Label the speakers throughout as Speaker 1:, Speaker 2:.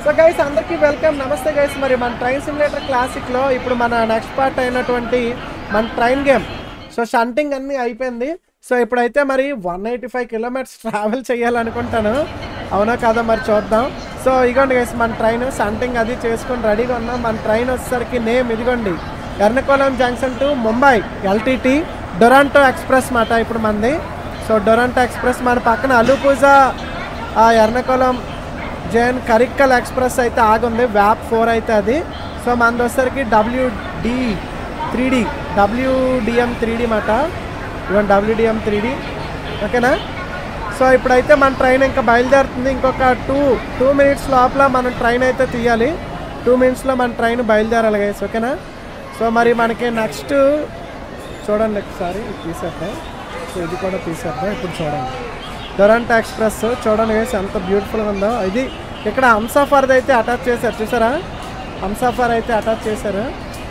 Speaker 1: So guys అందరికీ welcome నమస్తే guys మరి మన ట్రైన్ సిమ్యులేటర్ క్లాసిక్లో ఇప్పుడు మన నెక్స్ట్ పార్ట్ అయినటువంటి మన ట్రైన్ గేమ్ సో షంటింగ్ అన్నీ అయిపోయింది సో ఇప్పుడైతే మరి one eighty five kilometres travel చేయాలనుకుంటాను అవునా కాదా మరి చూద్దాం సో ఇదిగోండి గైస్ మన ట్రైన్ షంటింగ్ అది చేసుకొని రెడీగా ఉన్నాం మన ట్రైన్ వచ్చేసరికి నేమ్ ఇదిగోండి Ernakulam junction to Mumbai LTT Duronto express మాట ఇప్పుడు మనది సో డొరాంటో ఎక్స్ప్రెస్ మన పక్కన అలుపూజా ఆ ఎర్నకులం జైన్ కరిక్కల్ ఎక్స్ప్రెస్ అయితే ఆగుంది వ్యాప్ ఫోర్ అయితే అది సో మనది వచ్చేసరికి WD three D WDM three D మాట ఇవన్ డబ్ల్యూడిఎం త్రీ డి ఓకేనా సో ఇప్పుడైతే మన ట్రైన్ ఇంకా బయలుదేరుతుంది ఇంకొక టూ టూ మినిట్స్ లోపల మనం ట్రైన్ అయితే తీయాలి టూ మినిట్స్లో మన ట్రైన్ బయలుదేరాలి గైస్ ఓకేనా సో మరి మనకి నెక్స్ట్ చూడండి ఒకసారి ఇది తీసేద్దాం సో ఇది కూడా తీసేద్దాం ఇప్పుడు చూడండి డొరంటో ఎక్స్ప్రెస్ చూడండి guys ఎంత బ్యూటిఫుల్గా ఉందో ఇది ఇక్కడ హంసాఫర్ అయితే అటాచ్ చేశారు చూసారా హంసాఫర్ అయితే అటాచ్ చేశారు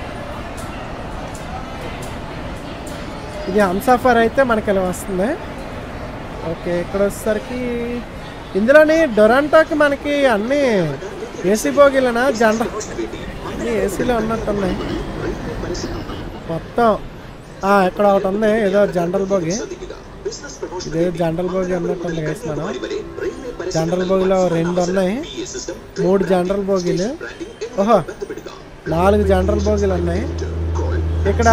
Speaker 1: ఇది హంసాఫర్ అయితే మనకి ఇలా వస్తుంది ఓకే ఇక్కడ వచ్చేసరికి ఇందులోని డొరంటోకి మనకి అన్నీ ఏసీ బోగీలనా జనరల్ అన్నీ ఏసీలో ఉన్నట్టున్నాయి మొత్తం ఆ, ఇక్కడ ఒకటి ఉంది ఏదో జనరల్ బోగి ఇదే జనరల్ బోగి అన్నట్టుంది వేసి మనం జనరల్ బోగిలో రెండు ఉన్నాయి మూడు జనరల్ బోగీలు ఓహో నాలుగు జనరల్ బోగీలు ఉన్నాయి ఇక్కడ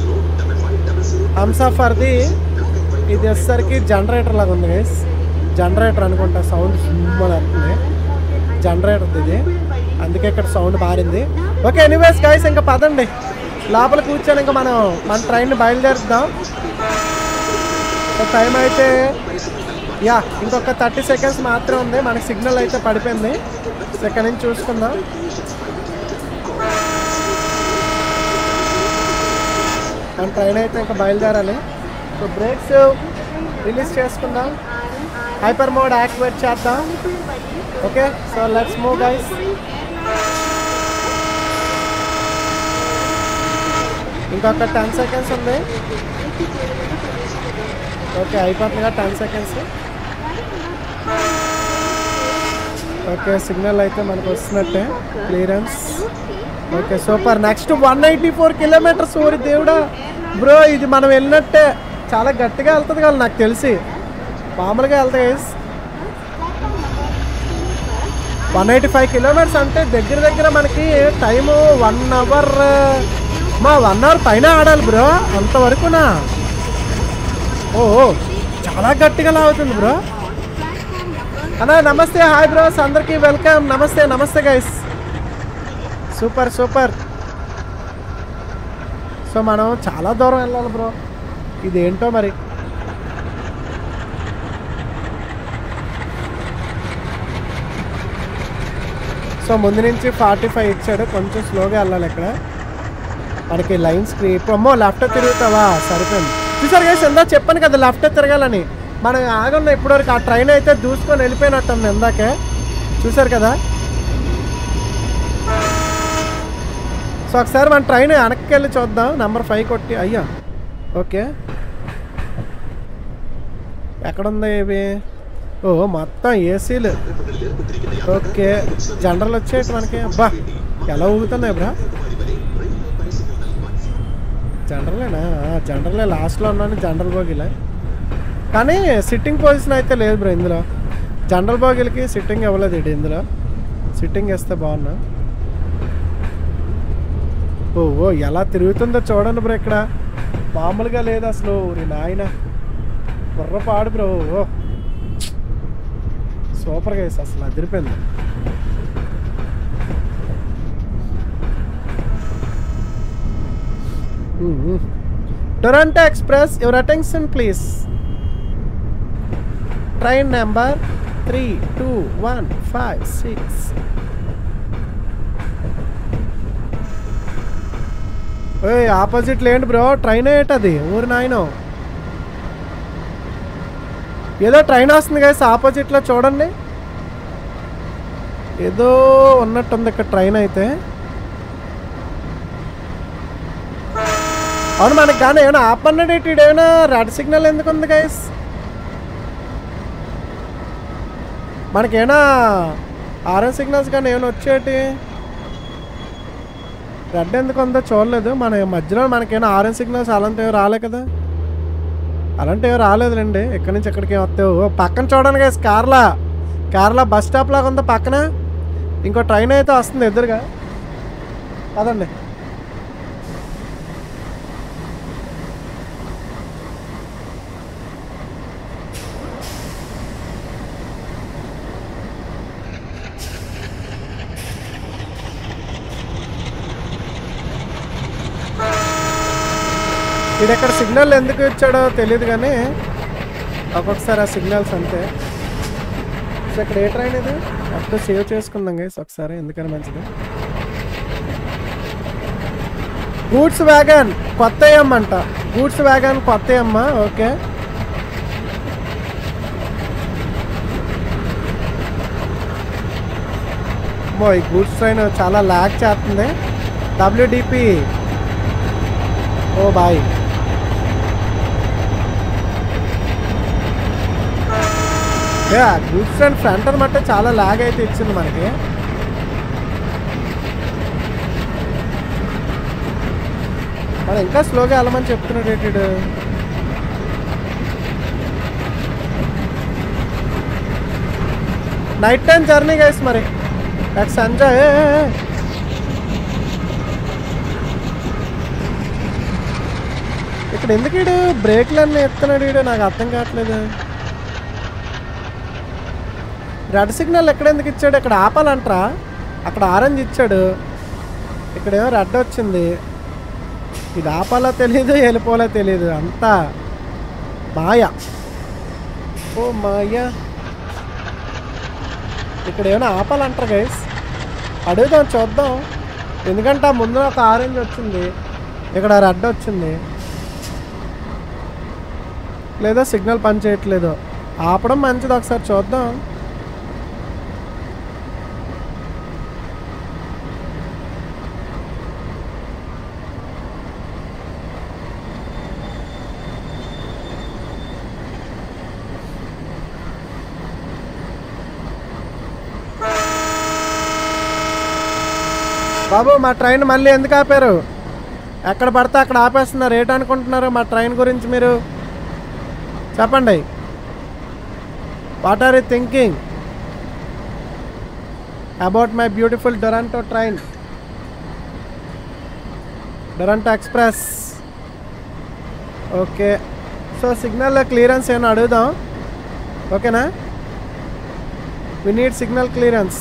Speaker 1: హంసాఫర్ది ఇది వచ్చేసరికి జనరేటర్ లాగా ఉంది గైస్ జనరేటర్ అనుకుంటా సౌండ్ సుమ్మని వస్తుంది జనరేటర్ ఇది అందుకే ఇక్కడ సౌండ్ మారింది ఓకే ఎనీవేస్ గైస్ ఇంకా పదండి లోపల కూర్చొని ఇంకా మనం మన ట్రైన్ బయలుదేరుద్దాం టైం అయితే యా ఇంకొక థర్టీ సెకండ్స్ మాత్రమే ఉంది మనకి సిగ్నల్ అయితే పడిపోయింది సెకండ్ నుంచి చూసుకుందాం మన ట్రైన్ అయితే ఇంకా బయలుదేరాలి సో బ్రేక్స్ రిలీజ్ చేసుకుందాం హైపర్ మోడ్ యాక్టివేట్ చేద్దాం okay so let's move guys ఇంకొక టెన్ సెకండ్స్ ఉంది ఓకే అయిపోతుందిగా టెన్ సెకండ్స్ ఓకే సిగ్నల్ అయితే మనకు వస్తున్నట్టే clearance okay super next one eighty four kilometres ఊరి దేవుడా బ్రో ఇది మనం వెళ్ళినట్టే చాలా గట్టిగా వెళ్తుంది కదా నాకు తెలిసి మామూలుగా వెళ్తాయి వన్ ఎయిటీ ఫైవ్ కిలోమీటర్స్ అంటే దగ్గర దగ్గర మనకి టైము వన్ అవర్ మా వన్ అవర్ పైన ఆడాలి బ్రో అంతవరకునా ఓ ఓ, చాలా గట్టిగా లాగుతుంది బ్రో అన్నా నమస్తే హాయ్ బ్రోస్ అందరికీ వెల్కమ్ నమస్తే నమస్తే గైస్ సూపర్ సూపర్ సో మనం చాలా దూరం వెళ్ళాలి బ్రో ఇదేంటో మరి సో ముందు నుంచి ఫార్టీ ఫైవ్ ఇచ్చాడు కొంచెం స్లోగా వెళ్ళాలి ఇక్కడ మనకి లైన్స్ క్రీప్ అమ్మో లెఫ్ట్ తిరుగుతావా సరిపోయింది చూసారు గైస్ ఎందా చెప్పాను కదా లెఫ్ట్ తిరగాలని మనం ఆగన్న ఇప్పటివరకు ఆ ట్రైన్ అయితే దూసుకొని వెళ్ళిపోయినట్టుంది ఇందాకే చూసారు కదా సో ఒకసారి మన ట్రైన్ వెనక్కి వెళ్ళి చూద్దాం నెంబర్ ఫైవ్ కొట్టి అయ్యా ఓకే ఎక్కడుంది ఇవి ఓ మొత్తం ఏసీలు ఓకే జనరల్ వచ్చేటి మనకి అబ్బా ఎలా ఊగుతున్నాయి బ్రా జనరలేనా జనరలే లాస్ట్లో ఉన్నాను జనరల్ బోగిలే కానీ సిట్టింగ్ పొజిషన్ అయితే లేదు బ్రో ఇందులో జనరల్ బోగిలకి సిట్టింగ్ ఇవ్వలేదు ఇటు ఇందులో సిట్టింగ్ వేస్తే బాగున్నా ఓ ఓ ఎలా తిరుగుతుందో చూడండి బ్రో ఇక్కడ మామూలుగా లేదు అసలు ఊరి నాయన బుర్ర పాడు బ్రో ఓ సూపర్గా వేసి అసలు అదిరిపోయింది Duronto express your attention please train number three two one five six ఓయ్ ఆపోజిట్లో ఏంటి బ్రో ట్రైన్ ఏంటది ఊరి నాయనో ఏదో ట్రైన్ వస్తుంది కదా ఆపోజిట్లో చూడండి ఏదో ఉన్నట్టుంది ఇక్కడ ట్రైన్ అయితే అవును మనకి కానీ ఏమైనా ఆపన్నాడు ఏంటి ఈడు ఏమైనా రెడ్ సిగ్నల్ ఎందుకు ఉంది గైస్ మనకేమైనా ఆరెంజ్ సిగ్నల్స్ కానీ ఏమైనా వచ్చేటి రెడ్ ఎందుకు ఉందో చూడలేదు మన మధ్యలో మనకేమైనా ఆరెంజ్ సిగ్నల్స్ అలాంటివి రాలే కదా అలాంటివి రాలేదులేండి ఇక్కడి నుంచి ఎక్కడికి ఏం వస్తావు ఓ, పక్కన చూడండి గైస్ కార్లా కార్లా బస్ స్టాప్ లాగా ఉందా పక్కన ఇంకో ట్రైన్ అయితే వస్తుంది ఎదురుగా పదండి ఇది ఎక్కడ సిగ్నల్ ఎందుకు ఇచ్చాడో తెలియదు కానీ ఒక్కొక్కసారి ఆ సిగ్నల్స్ అంతే సో ఇక్కడ ఏ ట్రైన్ ఇది అప్పుడు సేవ్ చేసుకుందాం గైస్ ఒకసారి ఎందుకని మంచిది గూడ్స్ వ్యాగన్ కొత్త అంట గూడ్స్ వ్యాగన్ కొత్త అమ్మ ఓకే మో ఈ గూడ్స్ ట్రైన్ చాలా ల్యాక్ చేస్తుంది WDP oh boy goods train front అనమాట చాలా ల్యాగ్ అయితే ఇచ్చింది మనకి మనం ఇంకా స్లోగా వెళ్ళమని చెప్తున్నాడు ఏంటి నైట్ టైం జర్నీ గైస్ మరి అట్ సంజయ్ ఇక్కడ ఎందుకు ఈడు బ్రేక్లన్నీ ఎత్తున్నాడు ఈడు నాకు అర్థం కావట్లేదు రెడ్ సిగ్నల్ ఎక్కడ ఎందుకు ఇచ్చాడు ఇక్కడ ఆపాలంటరా అక్కడ ఆరెంజ్ ఇచ్చాడు ఇక్కడేమో రెడ్ వచ్చింది ఇది ఆపాలో తెలియదు వెళ్ళిపోలో తెలియదు అంతా మాయ ఓ మాయ ఇక్కడ ఏమైనా ఆపాలంటారు గైస్ అడుగుదాం చూద్దాం ఎందుకంటే ఆ ముందు ఒక ఆరెంజ్ వచ్చింది ఇక్కడ రెడ్ వచ్చింది లేదా సిగ్నల్ పని చేయట్లేదు ఆపడం మంచిది ఒకసారి చూద్దాం బాబు మా ట్రైన్ మళ్ళీ ఎందుకు ఆపారు ఎక్కడ పడితే అక్కడ ఆపేస్తున్నారు ఏంటనుకుంటున్నారు మా ట్రైన్ గురించి మీరు చెప్పండి what are you thinking about my beautiful Duronto train Duronto express okay so signal clearance ఏమైనా అడుగుదాం ఓకేనా వి నీడ్ సిగ్నల్ క్లియరెన్స్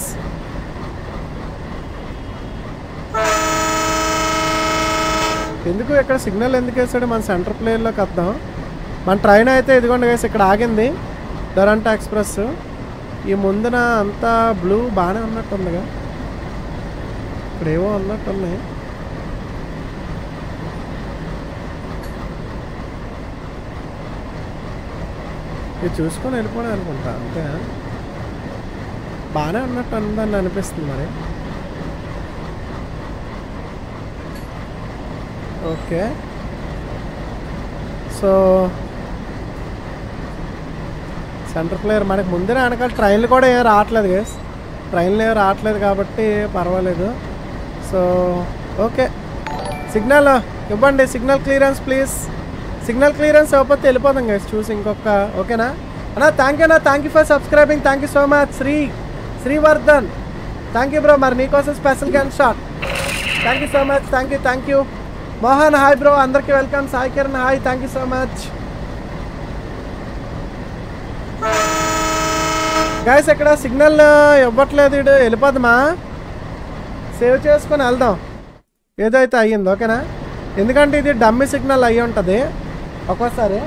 Speaker 1: ఎందుకు ఇక్కడ సిగ్నల్ ఎందుకు వేసాడు మన సెంటర్ ప్లేన్లోకి వద్దాం మన ట్రైన్ అయితే ఇదిగోండి వేసి ఇక్కడ ఆగింది దొరంటా ఎక్స్ప్రెస్ ఈ ముందున అంతా బ్లూ బాగానే ఉన్నట్టుందిగా ఇక్కడ ఏవో ఉన్నట్టున్నాయి ఇది చూసుకొని వెళ్ళిపోవడం అనుకుంటా అంతే బాగానే ఉన్నట్టు ఉందని అనిపిస్తుంది మరి ఓకే సో సెంటర్ ప్లేయర్ మనకి ముందే వెనకాల ట్రైన్లు కూడా ఏం రావట్లేదు గేస్ ట్రైన్లు ఏం రావట్లేదు కాబట్టి పర్వాలేదు సో ఓకే సిగ్నల్ ఇవ్వండి signal clearance please signal clearance ఇవ్వకపోతే వెళ్ళిపోదాం గైస్ చూసి ఇంకొక ఓకేనా అన్నా థ్యాంక్ యూ అన్నా thank you for subscribing thank you so much Sri Srivardhan thank you bro మరి నీకోసం స్పెషల్ క్యాన్ షాట్ thank you so much thank you thank you Mohan hi bro అందరికీ welcome Sai Kiran hi thank you so much guys ఇక్కడ signal ఇవ్వట్లేదు ఇడు వెళ్ళిపోదామా సేవ్ చేసుకొని వెళ్దాం ఏదైతే అయ్యింది ఓకేనా ఎందుకంటే ఇది డమ్మీ సిగ్నల్ అయ్యి ఉంటుంది ఒక్కోసారి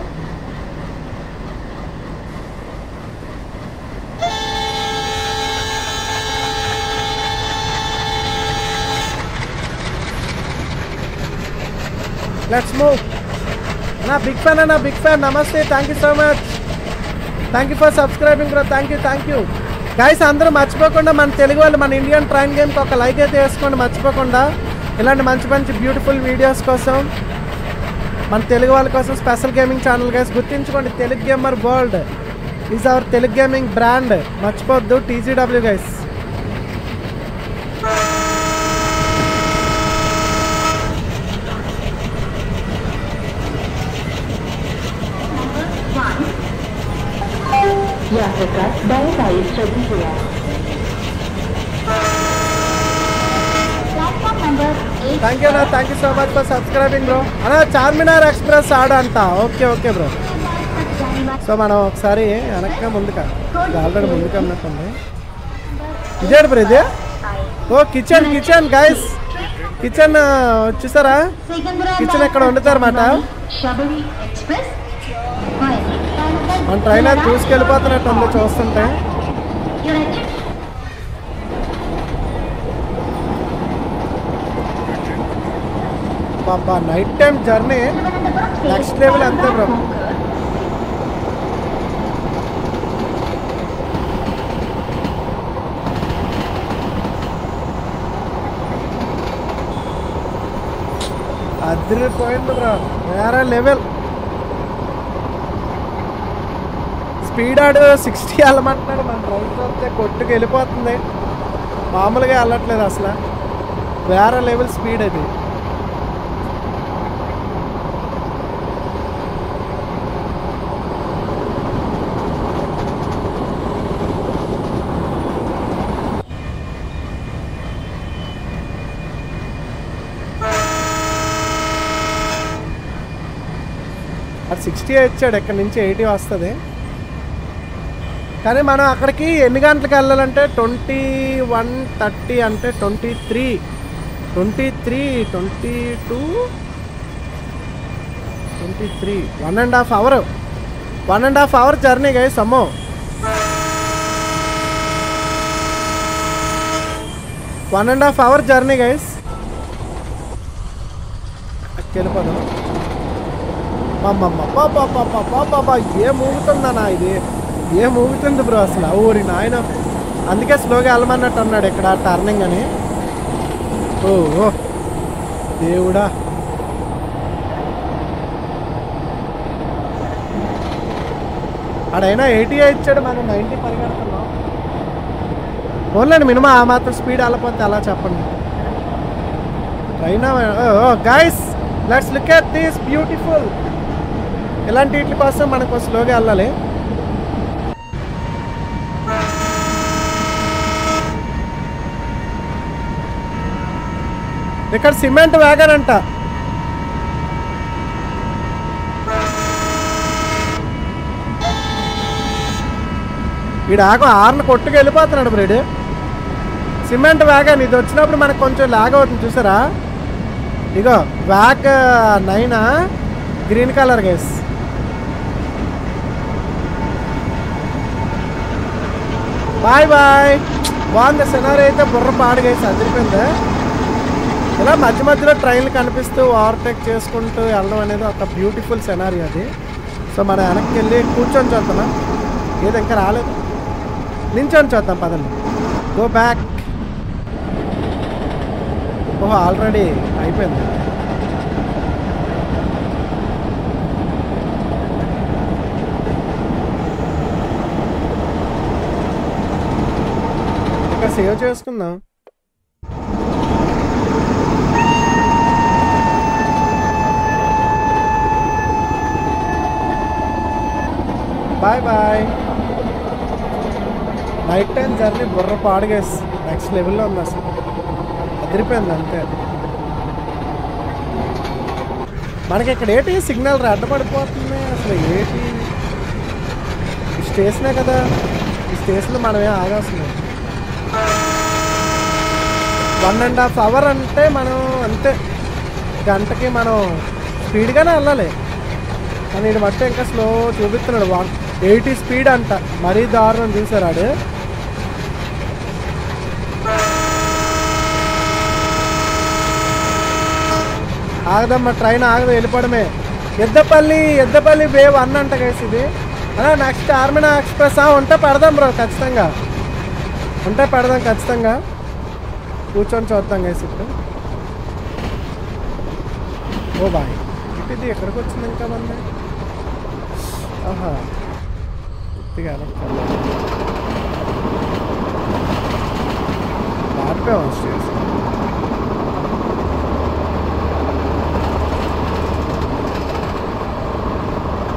Speaker 1: లెట్స్ మూవ్ నా బిగ్ ఫ్యాన్ అన్న బిగ్ ఫ్యాన్ నమస్తే thank you so much thank you for subscribing bro thank you thank you guys అందరూ మర్చిపోకుండా మన తెలుగు వాళ్ళు మన ఇండియన్ ట్రైన్ గేమ్కి ఒక లైక్ అయితే వేసుకోండి మర్చిపోకుండా ఇలాంటి మంచి మంచి బ్యూటిఫుల్ వీడియోస్ కోసం మన తెలుగు వాళ్ళ కోసం స్పెషల్ గేమింగ్ ఛానల్ గైస్ గుర్తించుకోండి Telugu gamer world is our Telugu gaming brand మర్చిపోద్దు టీజీడబ్ల్యూ గైస్ థ్యాంక్ యూ అన్న thank you so much for subscribing bro అన్న చార్మినార్ ఎక్స్ప్రెస్ ఆడ అంట ఓకే ఓకే బ్రో సో మనం ఒకసారి వెనక్గా ముందుగా ఇది ఆల్రెడీ ముందుగా ఉన్నట్టుంది ఇదేంటి బ్రో ఇది ఓ కిచెన్ కిచెన్ గైస్ కిచెన్ చూసారా కిచెన్ ఎక్కడ వండుతారు మాట
Speaker 2: శబరి ఎక్స్ప్రెస్
Speaker 1: మన ట్రైన్ అది దూసుకెళ్ళిపోతున్నట్టు ఉంది చూస్తుంటే బాబా night time journey next level అంతే బ్రో అదిరిపోయింది బ్రో వేరే లెవెల్ స్పీడ్ ఆడు సిక్స్టీ వెళ్ళమంటున్నాడు మన డ్రైవ్ చూస్తే కొట్టుకు వెళ్ళిపోతుంది మామూలుగా వెళ్ళట్లేదు అసలు వేరే లెవెల్ స్పీడ్ అది అది సిక్స్టీ ఇచ్చాడు ఇక్కడ నుంచి ఎయిటీ వస్తుంది కానీ మనం అక్కడికి ఎన్ని గంటలకు వెళ్ళాలంటే ట్వంటీ వన్ థర్టీ అంటే twenty three twenty three twenty two twenty three one and half hour one and half hour journey guys అమ్మో one and half hour journey guys వెళ్ళిపోదాం అమ్మమ్మ పాపా పాపా పాపా ఏం ఊగుతుందన్నా ఇది ఏం ఊగుతుంది బ్రో అసలు ఊరి నాయన అందుకే స్లోగా వెళ్ళమన్నట్టు అన్నాడు ఇక్కడ టర్నింగ్ అని ఓ ఓ దేవుడా ఆడైనా ఎయిటీ ఇచ్చాడు మనం నైంటీ పరిగెడుతున్నాం ఓన్లేండి మినిమం ఆ మాత్రం స్పీడ్ వెళ్ళకపోతే అలా చెప్పండి train guys let's look at this beautiful ఇలాంటి వీటి కోసం మనకు స్లోగా వెళ్ళాలి ఇక్కడ సిమెంట్ వ్యాగన్ అంట వీడు ఆకు ఆరుని కొట్టుకు వెళ్ళిపోతున్నాడు బ్రెడ్ సిమెంట్ వ్యాగన్ ఇది వచ్చినప్పుడు మనకు కొంచెం లాగ్ అవుతుంది చూసారా ఇగో వ్యాక్ నైన్ గ్రీన్ కలర్ గైస్ బాయ్ బాయ్ బాగుంది సినారీ అయితే బుర్ర పాడు గైస్ అదిరిపోయింది ఇలా మధ్య మధ్యలో ట్రైన్లు కనిపిస్తూ ఓవర్టేక్ చేసుకుంటూ వెళ్ళడం అనేది ఒక బ్యూటిఫుల్ సినారీ అది సో మనం వెనక్కి వెళ్ళి కూర్చొని చూద్దామా ఏది ఇంకా రాలేదు నించొని చూద్దాం పదండి గో బ్యాక్ ఓహో ఆల్రెడీ అయిపోయింది ఇక్కడ సేవ్ చేసుకుందాం bye bye night time journey బుర్ర పాడుగేసి నెక్స్ట్ లెవెల్లో ఉంది అసలు అదిరిపోయింది అంతే మనకి ఇక్కడ ఏంటి సిగ్నల్ రెడ్ పడిపోతుంది అసలు ఏంటి ఈ స్టేషనే కదా ఈ స్టేషన్లో మనం ఏం ఆగాల్సింది వన్ అండ్ హాఫ్ అవర్ అంటే మనం అంతే గంటకి మనం స్పీడ్గానే వెళ్ళాలి కానీ ఇది మట్టి ఇంకా స్లో చూపిస్తున్నాడు వన్ ఎయిటీ స్పీడ్ అంట మరీ దారుణం చూసారు ఆడు ఆగదమ్మా ట్రైన్ ఆగదు వెళ్ళిపోవడమే ఎద్దపల్లి ఎద్దపల్లి వే వన్ అంట కేసు ఇది అలా నెక్స్ట్ ఆర్మినా ఎక్స్ప్రెస్ ఆ, ఉంటే పెడదాం బ్రో ఖచ్చితంగా ఉంటే పెడదాం ఖచ్చితంగా కూర్చొని చూద్దాం కేసు ఇప్పుడు ఓ బాయ్ ఇటు ఇది ఎక్కడికి వచ్చింది ఇంకా మంది ఆహా పూర్తిగా మారిపోయాం స్టేషన్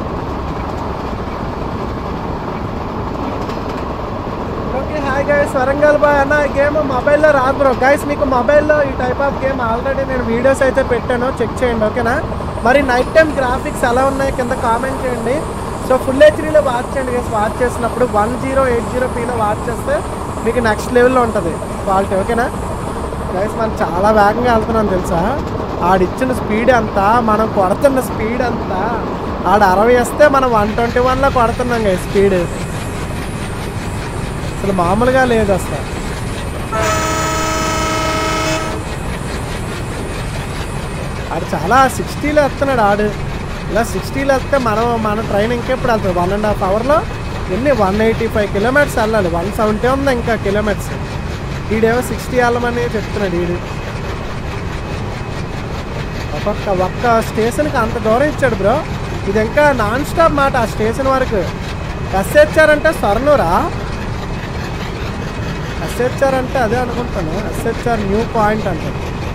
Speaker 1: ఓకే హాయ్ గైస్ వర వరంగల్ బాయ్ అన్న ఈ గేమ్ మొబైల్లో రాదు బ్రో గైస్ మీకు మొబైల్లో ఈ టైప్ ఆఫ్ గేమ్ ఆల్రెడీ నేను వీడియోస్ అయితే పెట్టాను చెక్ చేయండి ఓకేనా మరి నైట్ టైం గ్రాఫిక్స్ ఎలా ఉన్నాయి కింద కామెంట్ చేయండి సో ఫుల్ హెచ్డీలో వాచ్ చేయండి గైస్ వాచ్ చేసినప్పుడు వన్ జీరో ఎయిట్ జీరో పీలో వాచ్ చేస్తే మీకు నెక్స్ట్ లెవెల్లో ఉంటుంది క్వాలిటీ ఓకేనా గైస్ మనం చాలా వేగంగా వెళ్తున్నాం తెలుసా ఆడిచ్చిన స్పీడ్ అంతా మనం కొడుతున్న స్పీడ్ అంతా ఆడ అరవై వస్తే మనం వన్ ట్వంటీ వన్లో కొడుతున్నాం గైస్ స్పీడ్ అసలు మామూలుగా లేదు అసలు ఆడు చాలా సిక్స్టీలో వస్తున్నాడు ఆడు ఇలా సిక్స్టీలో వస్తే మనం మన ట్రైన్ ఇంకెప్పుడు వెళ్తుంది వన్ అండ్ హాఫ్ అవర్లో ఎన్ని వన్ ఎయిటీ ఫైవ్ కిలోమీటర్స్ వెళ్ళాలి వన్ సెవెంటీ ఉంది ఇంకా కిలోమీటర్స్ ఈడేమో సిక్స్టీ వెళ్ళమని చెప్తున్నాడు ఈడు ఒక్కొక్క ఒక్క స్టేషన్కి అంత దూరం ఇచ్చాడు బ్రో ఇది ఇంకా నాన్ స్టాప్ మాట ఆ స్టేషన్ వరకు ఎస్హెచ్ఆర్ అంటే స్వర్ణూరా ఎస్హెచ్ఆర్ అంటే అదే అనుకుంటాను ఎస్హెచ్ఆర్ న్యూ పాయింట్ అంటే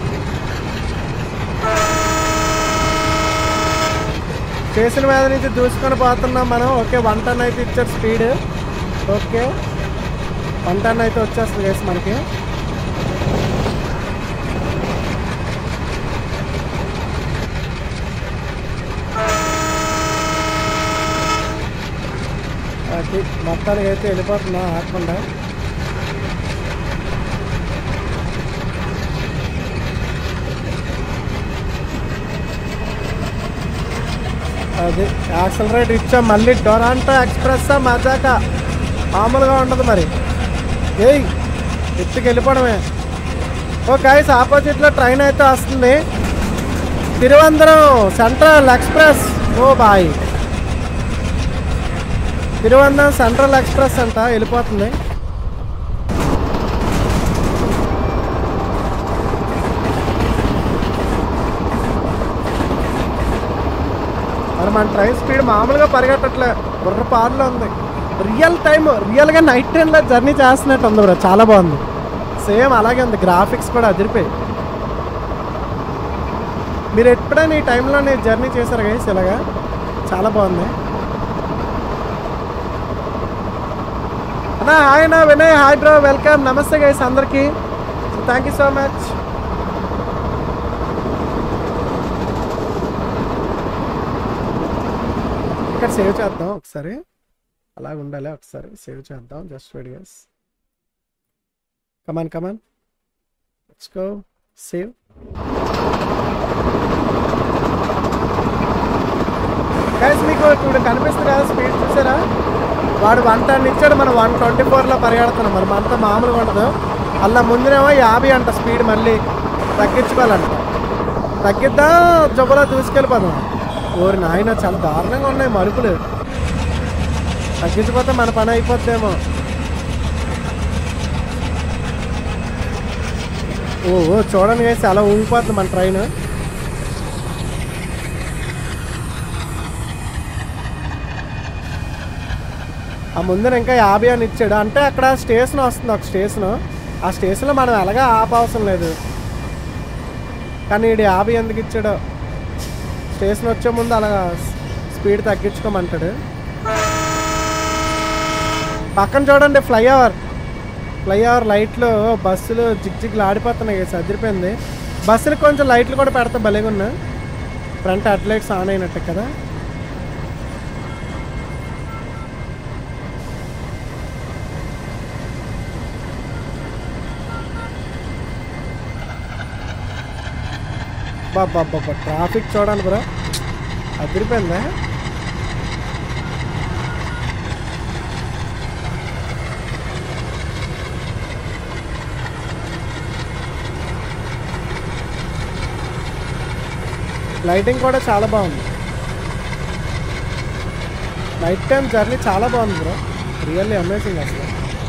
Speaker 1: స్టేషన్ మీద నుంచి దూసుకొని పోతున్నాం మనం ఓకే వన్ టన్ అయితే ఇచ్చారు స్పీడ్ ఓకే వన్ టన్ అయితే వచ్చేస్తుంది కేసు మనకి అది మొత్తానికి అయితే వెళ్ళిపోతున్నా ఆకుండా అది యాక్సలరేట్ ఇచ్చాం మళ్ళీ డొరాంటో ఎక్స్ప్రెస్ మజాక మామూలుగా ఉండదు మరి ఏయ్ ఎత్తుకి వెళ్ళిపోవడమే ఓ గైస్ ఆపోజిట్లో ట్రైన్ అయితే వస్తుంది Trivandrum central express oh boy Trivandrum central express అంట వెళ్ళిపోతుంది మరి మన ట్రైన్ స్పీడ్ మామూలుగా పరిగెట్టట్లే బుర్ర పార్లో ఉంది రియల్ టైం రియల్గా నైట్ టైంలో జర్నీ చేస్తున్నట్టు ఉంది బ్రో చాలా బాగుంది సేమ్ అలాగే ఉంది గ్రాఫిక్స్ కూడా అదిరిపోయి మీరు ఎప్పుడైనా ఈ టైంలో నేను జర్నీ చేశారు గైస్ ఇలాగా చాలా బాగుంది అన్నా హాయ్ అన్నా వినయ్ హాయ్ బ్రో వెల్కమ్ నమస్తే గైస్ అందరికీ థ్యాంక్ యూ సో మచ్ ఇక్కడ సేవ్ చేద్దాం ఒకసారి అలా ఉండాలి ఒకసారి సేవ్ చేద్దాం just wait guys come on come on let's go save guys మీకు ఇప్పుడు కనిపిస్తుంది కదా స్పీడ్ చూసారా వాడు వన్ టన్ ఇచ్చాడు మనం వన్ ట్వంటీ ఫోర్లో పరిగెడుతున్నాం మరి మనతో మామూలుగా ఉండదు అలా ముందునేమో యాభై అంట స్పీడ్ మళ్ళీ తగ్గించుకోవాలంట తగ్గిద్దాం జబ్బులో దూసుకెళ్ళిపోదాం ఓరి నాయన చాలా దారుణంగా ఉన్నాయి మలుపులు తగ్గించిపోతే మన పని అయిపోద్దేమో ఓ ఓ, చూడండి వేసి అలా ఊగిపోతుంది మన ట్రైన్ ఆ ముందర ఇంకా యాభై అని ఇచ్చాడు అంటే అక్కడ స్టేషన్ వస్తుంది ఒక స్టేషన్ ఆ స్టేషన్లో మనం ఎలాగా ఆపవసరం లేదు కానీ ఈడు యాభై ఎందుకు ఇచ్చాడో స్టేషన్ వచ్చే ముందు అలా స్పీడ్ తగ్గించుకోమంటాడు పక్కన చూడండి ఫ్లైఓవర్ ఫ్లైఓవర్ లైట్లు బస్సులు జిగ్ జిగ్లు ఆడిపోతున్నాయి కదా సదిరిపోయింది బస్సులు కొంచెం లైట్లు కూడా పెడతా భలేగా ఉన్నా ఫ్రంట్ హెడ్ లైట్స్ ఆన్ అయినట్టు కదా బాబా ట్రాఫిక్ చూడండి బ్రో అదిరిపోయిందా లైటింగ్ కూడా చాలా బాగుంది నైట్ టైం జర్నీ చాలా బాగుంది బ్రో రియల్లీ అమేజింగ్ అసలు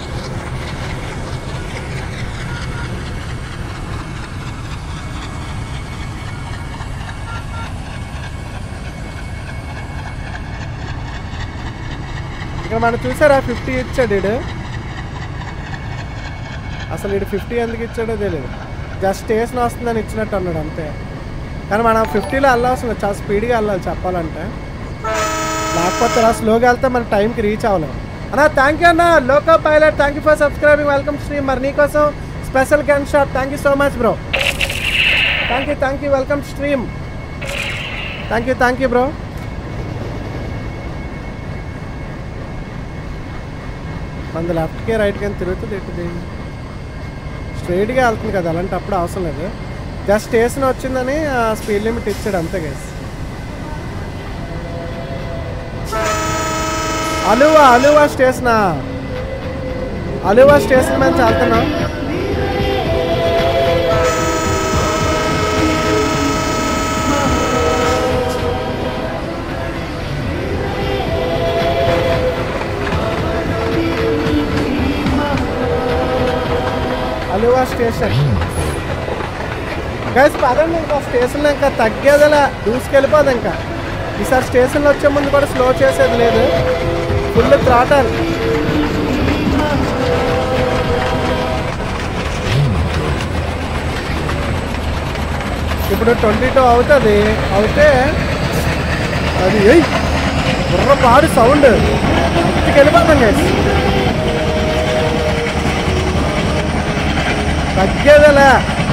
Speaker 1: ఇక్కడ మనం చూసారా ఫిఫ్టీ ఇచ్చాడు వీడు అసలు వీడు ఫిఫ్టీ ఎందుకు ఇచ్చాడో తెలియదు జస్ట్ స్టేషన్ వస్తుందని ఇచ్చినట్టు అన్నాడు అంతే కానీ మనం ఫిఫ్టీలో వెళ్ళాల్సిన చాలా స్పీడ్గా వెళ్ళాలి చెప్పాలంటే లేకపోతే అలా స్లోగా వెళ్తే మన టైంకి రీచ్ అవ్వలేం అన్న థ్యాంక్ యూ అన్న loco pilot thank you for subscribing welcome stream మరి నీకోసం special gun shot thank you so much bro thank you thank you welcome stream thank you thank you bro మన లెఫ్ట్కి రైట్కి అని తిరుగుతుంది ఎట్టుది స్ట్రైట్గా వెళ్తుంది కదా అలాంటప్పుడు అవసరం లేదు జస్ట్ స్టేషన్ వచ్చిందని స్పీడ్ లిమిట్ ఇచ్చాడు అంతే గైస్ అలువా అలువా స్టేషనా అలువా స్టేషన్ మీద వెళ్తున్నాం అలువా స్టేషన్ గైస్ పదండి ఇంకా స్టేషన్లో ఇంకా తగ్గేదిలా దూసుకెళ్ళిపోదు ఇంకా ఈసారి స్టేషన్లో వచ్చే ముందు కూడా స్లో చేసేది లేదు ఫుల్ త్రాటాలి ఇప్పుడు ట్వంటీ టూ అవుతుంది అవుతే అది ఎయ్ బుర్ర పాడు సౌండ్ ఇంటికి వెళ్ళిపోతాం గైస్ తగ్గేదేలే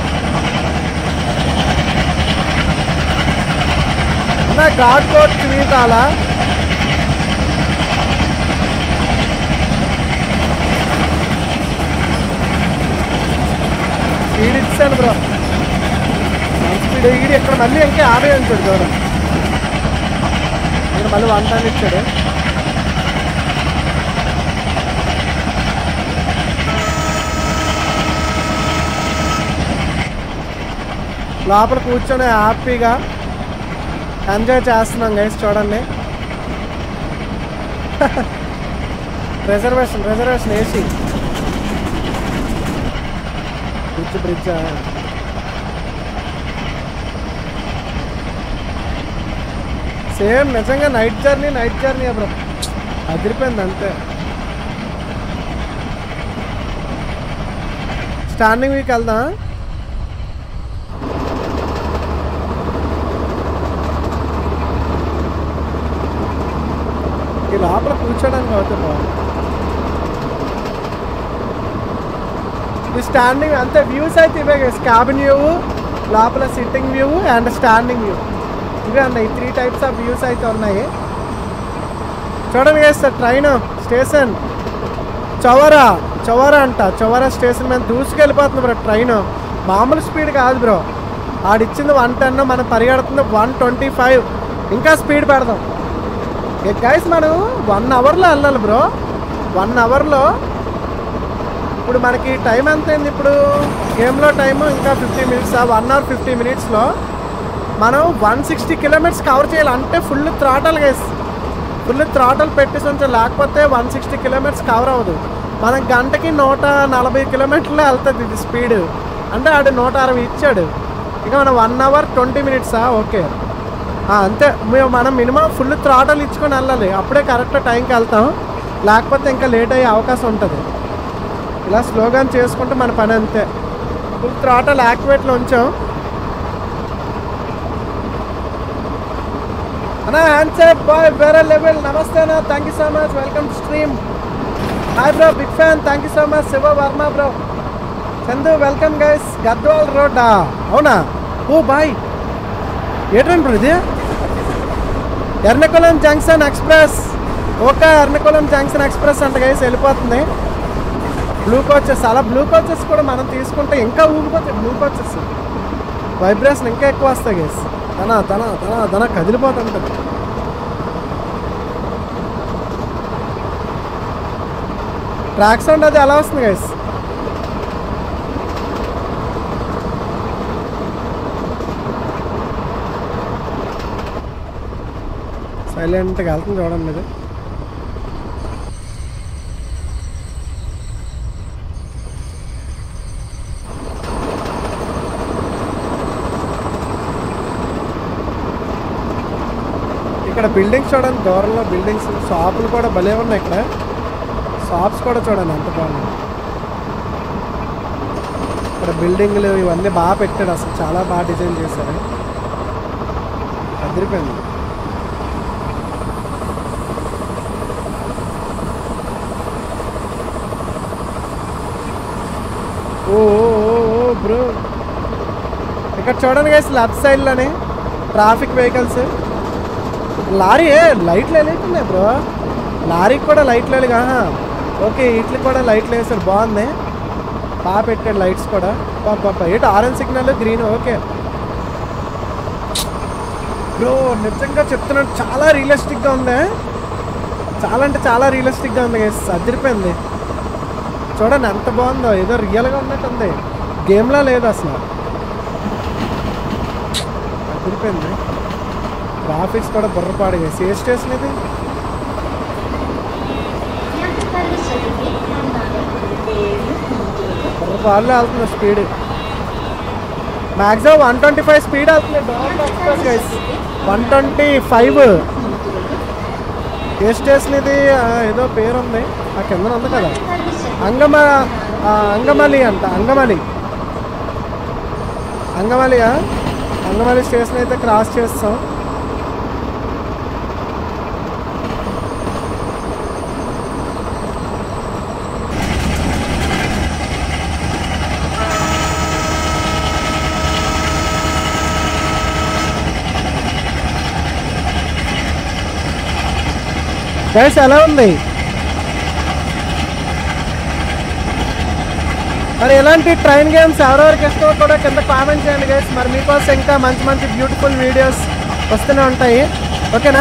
Speaker 1: అన్న ఘాట్ కోట్ తీతాలా స్పీడ్ ఇచ్చాను బ్రో స్పీడ్ ఈడి ఇక్కడ మళ్ళీ ఇంకా యాభై ఉంచాడు దూరం ఇక్కడ మళ్ళీ వన్ టైం ఇచ్చాడు లోపల కూర్చొని హ్యాపీగా ఎంజాయ్ చేస్తున్నాం గైస్ చూడండి reservation reservation AC bridge bridge same నిజంగా night journey night journey bro అదిరిపోయింది అంతే స్టాండింగ్ వీక్ వెళ్దాం ఈ లోపల కూర్చోడానికి అవుతుంది బాగుంది ఈ స్టాండింగ్ అంతే వ్యూస్ అయితే ఇవే క్యాబిన్ వ్యూ లోపల sitting view and standing view ఇవే ఉన్నాయి త్రీ టైప్స్ ఆఫ్ వ్యూస్ అయితే ఉన్నాయి చూడండి కదా sir train station Chavara Chavara అంట చవరా స్టేషన్ మీద దూసుకెళ్ళిపోతుంది బ్రో ట్రైన్ మామూలు స్పీడ్ కాదు బ్రో ఆడిచ్చింది వన్ టెన్ మనం పరిగెడుతుంది వన్ ట్వంటీ ఫైవ్ ఇంకా స్పీడ్ పెడదాం గైస్ మనం వన్ అవర్లో వెళ్ళాలి బ్రో వన్ అవర్లో ఇప్పుడు మనకి టైం ఎంత అయింది ఇప్పుడు గేమ్లో టైం ఇంకా fifty minutes one hour fifty మినిట్స్లో మనం వన్ సిక్స్టీ కిలోమీటర్స్ కవర్ చేయాలి అంటే full throttle guys full throttle పెట్టేసి ఉంచాలి లేకపోతే వన్ సిక్స్టీ కిలోమీటర్స్ కవర్ అవ్వదు మనం గంటకి నూట నలభై కిలోమీటర్లే వెళ్తుంది ఇది స్పీడ్ అంటే ఆడు నూట అరవై ఇచ్చాడు ఇక మనం వన్ అవర్ ట్వంటీ మినిట్సా ఓకే ఆ, అంతే మేము మనం మినిమం ఫుల్ త్రాటల్ ఇచ్చుకొని వెళ్ళాలి అప్పుడే కరెక్ట్ టైంకి వెళ్తాం లేకపోతే ఇంకా లేట్ అయ్యే అవకాశం ఉంటుంది ఇలా స్లోగా చేసుకుంటే మన పని అంతే ఫుల్ త్రాటల్ యాక్టివేట్లో ఉంచాం అన్నా హ్యాండ్సెట్ బాయ్ వేరే లెవెల్ నమస్తే అన్న thank you so much welcome stream hi bro big fan thank you so much Shiva Varma bro Chandu welcome guys Gadwal రోడ్డా అవునా ఓ బాయ్ ఏంటండి బ్రో ఇది Ernakulam junction express okay Ernakulam junction express అంట గైస్ వెళ్ళిపోతుంది బ్లూ కోచెస్ అలా బ్లూ కోచెస్ కూడా మనం తీసుకుంటే ఇంకా ఊగిపోతాయి బ్లూ కోచెస్ వైబ్రేషన్ ఇంకా ఎక్కువ వస్తాయి గైస్ తన తన తన తన కదిలిపోతుంటుంది ట్రాక్ సౌండ్ అది ఎలా వస్తుంది గైస్ సైలెంట్గా వెళ్తుంది చూడండి ఇది ఇక్కడ బిల్డింగ్స్ చూడండి దూరంలో బిల్డింగ్స్ షాపులు కూడా భలే ఉన్నాయి ఇక్కడ షాప్స్ కూడా చూడండి ఎంత బాగున్నాయి ఇక్కడ బిల్డింగ్లు ఇవన్నీ బాగా పెట్టాడు అసలు చాలా బాగా డిజైన్ చేశారు అదిరిపోయింది బ్రో ఇక్కడ చూడండి గైస్ లెఫ్ట్ సైడ్లోనే ట్రాఫిక్ వెహికల్స్ లారీ ఏ, లైట్లు వెలుగుతున్నాయి బ్రో లారీకి కూడా లైట్లు వెలుగా ఓకే వీటికి కూడా లైట్లు వేసాడు బాగుంది బాగా పెట్టాడు లైట్స్ కూడా పాప ఏంటి orange signal green okay bro నిజంగా చెప్తున్నాను చాలా రియలిస్టిక్గా ఉంది చాలా అంటే చాలా రియలిస్టిక్గా ఉంది guys. అదిరిపోయింది చూడండి ఎంత బాగుందో ఏదో రియల్గా ఉన్నట్టు ఉంది గేమ్లా లేదు అసలు అదిరిపోయింది గ్రాఫిక్స్ కూడా బుర్రపాడు చేసి ఏ స్టేషన్ ఇది బుర్రపాడులో వెళ్తుంది speed maximum one twenty five speed వెళ్తుంది door express guys one twenty five ఏ స్టేషన్ ఇది ఆ, ఏదో పేరు ఉంది ఆ కింద ఉంది కదా అంగమ ఆ, అంగమలి అంట అంగమలి అంగమలియా అంగమలి స్టేషన్ అయితే క్రాస్ చేస్తాం గైస్ ఎలా ఉంది మరి ఇలాంటి ట్రైన్ గేమ్స్ ఎవరెవరికి ఇష్టమో కూడా కింద కామెంట్ చేయండి గైస్ మరి మీకోసం ఇంకా మంచి మంచి బ్యూటిఫుల్ వీడియోస్ వస్తూనే ఉంటాయి ఓకేనా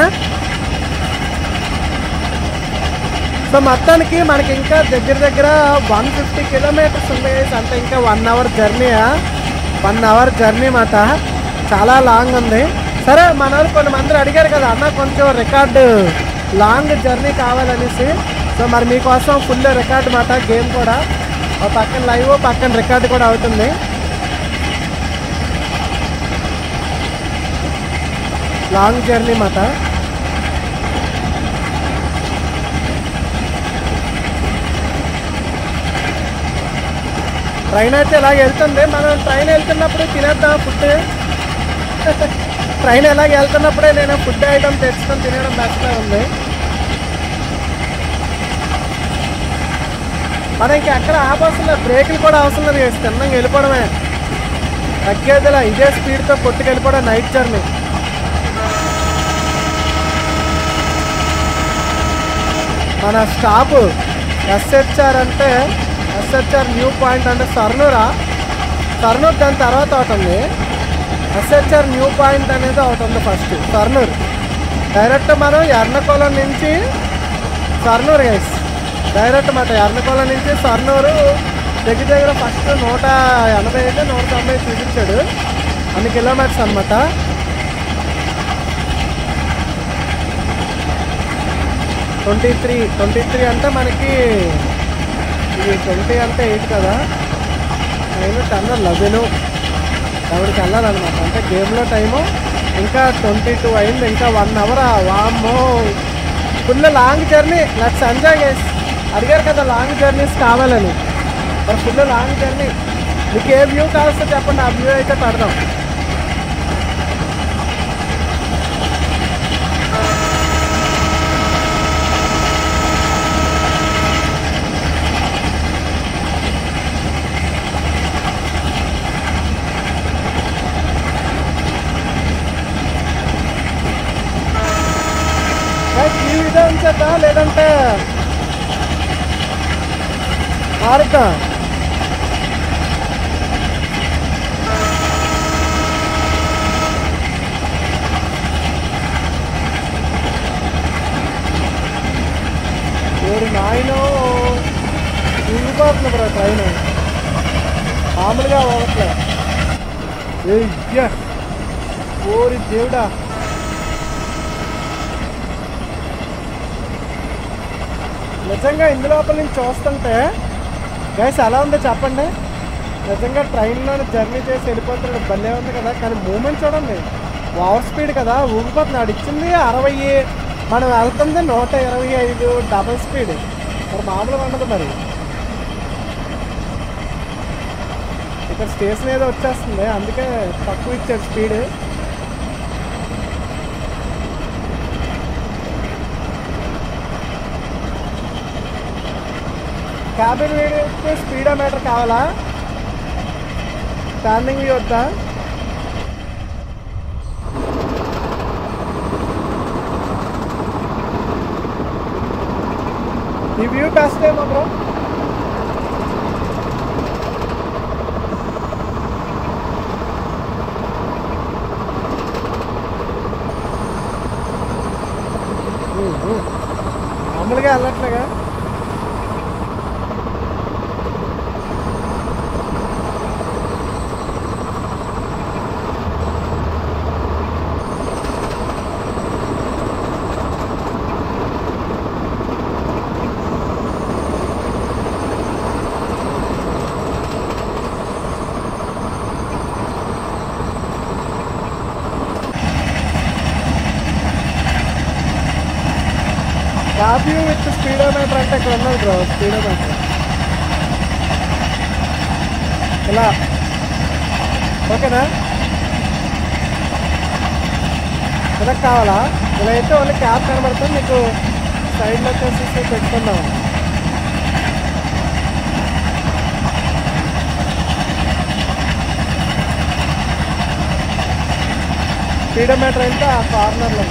Speaker 1: సో మొత్తానికి మనకి ఇంకా దగ్గర దగ్గర వన్ ఫిఫ్టీ కిలోమీటర్స్ ఉంది guys. అంటే ఇంకా వన్ అవర్ జర్నీయా వన్ అవర్ జర్నీ మాట చాలా లాంగ్ ఉంది సరే మన వాళ్ళు కొన్ని మంది అడిగారు కదా అన్న కొంచెం రికార్డు లాంగ్ జర్నీ కావాలనేసి సో మరి మీకోసం ఫుల్ రికార్డ్ మాట గేమ్ కూడా ఓ పక్కన లైవ్ పక్కన రికార్డ్ కూడా అవుతుంది లాంగ్ జర్నీ మాట ట్రైన్ అయితే ఇలాగ వెళ్తుంది మనం ట్రైన్ వెళ్తున్నప్పుడు తినేద్దాం ఫుడ్ ట్రైన్ ఎలాగ వెళ్తున్నప్పుడే నేను ఫుడ్ ఐటమ్ తెచ్చుకొని తినడం బెస్ట్గా ఉంది మనం ఇంక ఎక్కడ ఆపవసరం లేదు బ్రేకులు కూడా అవసరం లేదు guys. తిన్నంగా వెళ్ళిపోవడమే తగ్గేదిలా ఇదే స్పీడ్తో కొట్టుకెళ్ళిపోవడం నైట్ జర్నీ మన స్టాప్ ఎస్హెచ్ఆర్ అంటే ఎస్హెచ్ఆర్ న్యూ పాయింట్ అంటే సర్నూరా సర్నూర్ దాని తర్వాత ఒకటి ఉంది ఎస్హెచ్ఆర్ న్యూ పాయింట్ అనేది ఒకటి ఉంది ఫస్ట్ సర్నూర్ డైరెక్ట్ మనం ఎర్నకులం నుంచి సర్నూర్ గైస్ డైరెక్ట్ మాట ఎర్నకులం నుంచి సర్నూరు దగ్గర దగ్గర ఫస్ట్ నూట ఎనభై అయితే నూట తొంభై చూపించాడు అన్ని కిలోమీటర్స్ అనమాట ట్వంటీ త్రీ ట్వంటీ త్రీ అంటే మనకి ఇది ట్వంటీ అంటే ఎయిట్ కదా నైన్ టెన్ లెవెన్ లెవెన్కి వెళ్ళాలన్నమాట అంటే గేమ్లో టైము ఇంకా ట్వంటీ టూ అయింది ఇంకా వన్ అవర్ వామ్మో full long journey let's enjoy guys అడిగారు కదా లాంగ్ జర్నీస్ కావాలని మరి ఫుల్ లాంగ్ జర్నీ మీకు ఏ వ్యూ కావాల్సో చెప్పండి ఆ వ్యూ అయితే పెడదాం గైస్, ఈ వీడియో ఉంచేద్దా లేదంటే మారుద్దా ఓరి నాయనో తిరిగిపోతుంది బ్రో ట్రైన్ మామూలుగా పోవట్లే ఏయ్యా ఓరి దేవుడా నిజంగా ఇందులోపల నుంచి చూస్తుంటే గైస్ ఎలా ఉందో చెప్పండి నిజంగా ట్రైన్లో జర్నీ చేసి వెళ్ళిపోతున్నాడు భలే ఉంది కదా కానీ మూమెంట్ చూడండి ఓవర్ స్పీడ్ కదా ఊగిపోతుంది ఆడు ఇచ్చింది అరవై మనం వెళ్తుంది నూట ఇరవై ఐదు డబల్ స్పీడ్ మరి మామూలుగా ఉండదు మరి ఇక్కడ స్టేషన్ ఏదో వచ్చేస్తుంది అందుకే తక్కువ ఇచ్చాడు స్పీడ్ క్యాబిన్ వేడితే స్పీడోమీటర్ కావాలా స్టాండింగ్ వ్యూ వద్దా ఈ వ్యూ బెస్ట్ ఏమో బ్రో మామూలుగా వెళ్ళట్లేగా టాప్ వ్యూ విత్ స్పీడోమీటర్ అంటే ఇక్కడ ఉన్నది బ్రో స్పీడోమీటర్ ఇలా ఓకేనా ఇలా కావాలా ఇలా అయితే ఓన్లీ క్యాప్ కనబడుతుంది మీకు సైడ్లో వచ్చేసి పెట్టుకుందాం స్పీడోమీటర్ అయితే ఆ కార్నర్లో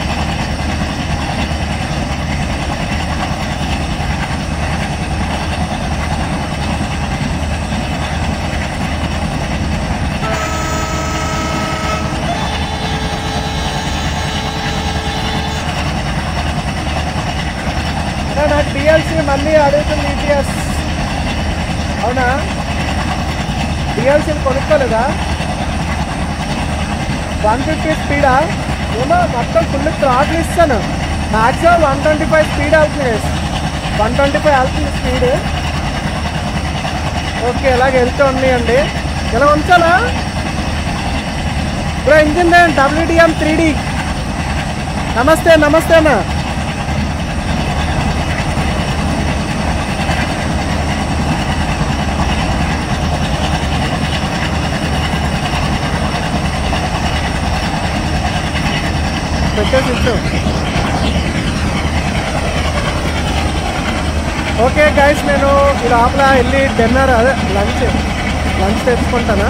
Speaker 1: అన్నా, నాకు డిఎల్సీ మళ్ళీ అడుగుతుంది ఈటీఎస్ అవునా డిఎల్సీని కొనుక్కోలేదా వన్ ఫిఫ్టీ స్పీడా ఏమో మొత్తం ఫుల్ థ్రాట్లు ఇస్తాను maximum one twenty five speed అవుతుంది వన్ ట్వంటీ ఫైవ్ వెళ్తుంది స్పీడ్ ఓకే ఇలాగ వెళ్తూ ఉన్నాయండి ఇలా ఉంచాలా bro engine WDM three D నమస్తే నమస్తే అన్న పెట్టేసి ఇచ్చు ఓకే గైస్ నేను ఈ లోపల వెళ్ళి డిన్నర్ అదే లంచ్ లంచ్ తెచ్చుకుంటానా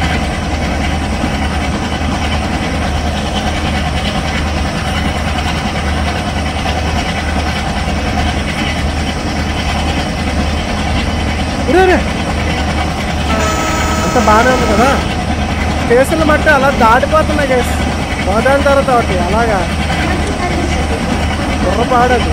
Speaker 1: ఉరే, ఉరే. అంత బాగానే ఉంది కదా కేసులు మట్టి అలా దాటిపోతున్నాయి గైస్ ఒకదాని తర్వాత ఒకటి అలాగా బుర్ర పాడదు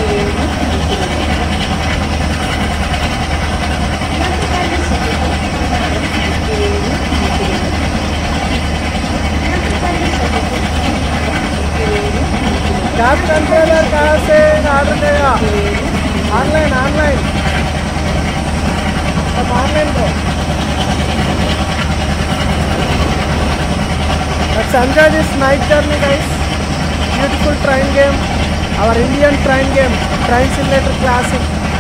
Speaker 1: कैब कंट्रोलर कहाँ से ऑर्डर देगा ऑनलाइन ऑनलाइन अब ऑनलाइन को Let's enjoy this night journey guys. Beautiful train game. Our Indian train game. Train Simulator Classic.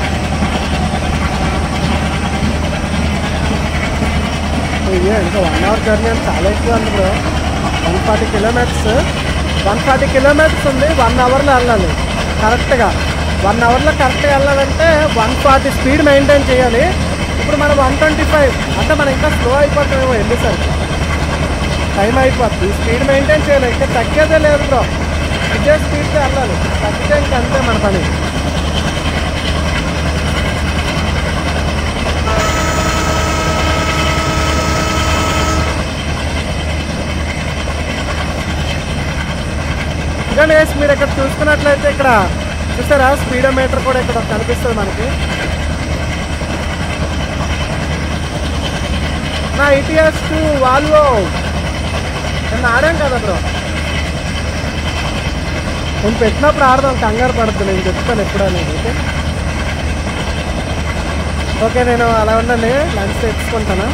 Speaker 1: ఇది ఇంకా వన్ అవర్ జర్నీ అని చాలా ఎక్కువ ఉంది bro one forty kilometres one forty kilometres ఉంది వన్ అవర్లో వెళ్ళాలి కరెక్ట్గా వన్ అవర్లో కరెక్ట్గా వెళ్ళాలంటే వన్ ఫార్టీ స్పీడ్ మెయింటైన్ చేయాలి ఇప్పుడు మనం వన్ ట్వంటీ ఫైవ్ అంటే మనం ఇంకా స్లో అయిపోతామేమో వెళ్ళేసరికి టైం అయిపోద్ది స్పీడ్ మెయింటైన్ చేయాలి ఇంకా తగ్గేదే లేదు బ్రో ఇదే స్పీడ్తో వెళ్ళాలి తగ్గితే ఇంక అంతే మన పని గణేష్ మీరు ఇక్కడ చూసుకున్నట్లయితే ఇక్కడ చూసారా స్పీడోమీటర్ కూడా ఇక్కడ కనిపిస్తుంది మనకి నా ఇటిఎస్ టు వాల్వో నేను ఆడాం కదా బ్రో నేను పెట్టినప్పుడు ఆడదాం కంగారు పడుతుంది నేను చెప్తాను ఎప్పుడు అనేది ఓకే ఓకే నేను అలా ఉండండి లంచ్ తెచ్చుకుంటాను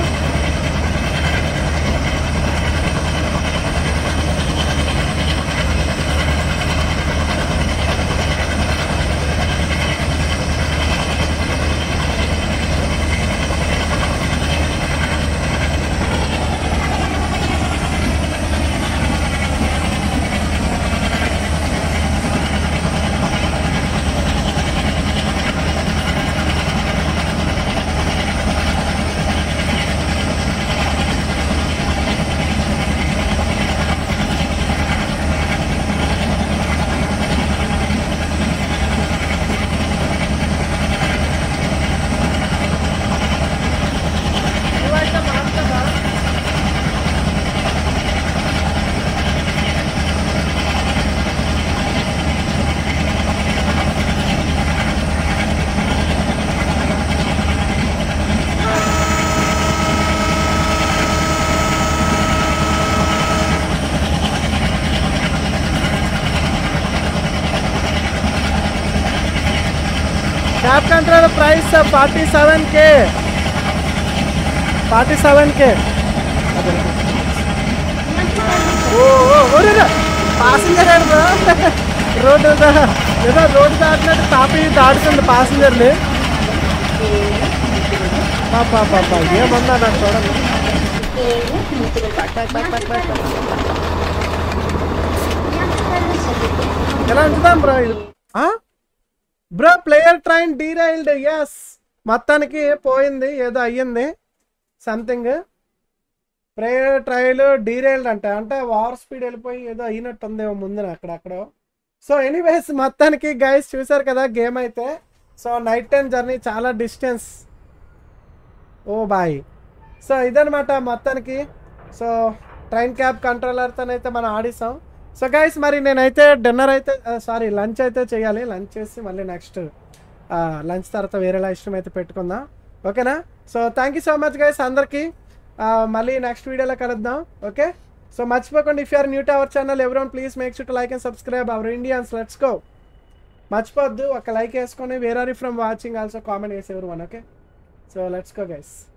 Speaker 1: cap control price forty seven K forty seven K ఓ పాసింజర్ రోడ్డు దా- ఏదో రోడ్డు దాటినట్టు తాపి దాటుతుంది పాసింజర్ని పాపా పాపా ఏమన్నా నాకు చూడండి ఎలా ఉంచుదాం బ్రో ఇది బ్రో ప్లేయర్ ట్రైన్ డీరైల్డ్ ఎస్ మొత్తానికి పోయింది ఏదో అయ్యింది సంథింగ్ ప్లేయర్ ట్రైల్ డీరైల్డ్ అంటే అంటే వార్ స్పీడ్ వెళ్ళిపోయి ఏదో అయినట్టుందేమో ముందున అక్కడక్కడ సో ఎనీవేస్ మొత్తానికి గైస్ చూసారు కదా గేమ్ అయితే సో నైట్ టైం జర్నీ చాలా డిస్టెన్స్ ఓ బాయ్ సో ఇదనమాట మొత్తానికి సో ట్రైన్ క్యాబ్ కంట్రోలర్తోనైతే మనం ఆడిస్తాం సో గైస్ మరి నేనైతే డిన్నర్ అయితే సారీ లంచ్ అయితే చేయాలి లంచ్ చేసి మళ్ళీ నెక్స్ట్ లంచ్ తర్వాత వేరేలా ఇష్టం అయితే పెట్టుకుందాం ఓకేనా so thank you so much guys అందరికీ ఆ, మళ్ళీ నెక్స్ట్ వీడియోలో కలుద్దాం ఓకే సో మర్చిపోకండి if you're new to our channel everyone please make shoot like and subscribe our Indians let's go మర్చిపోద్దు ఒక లైక్ వేసుకొని where are from watching also comment చేసేవారు one okay so let's go guys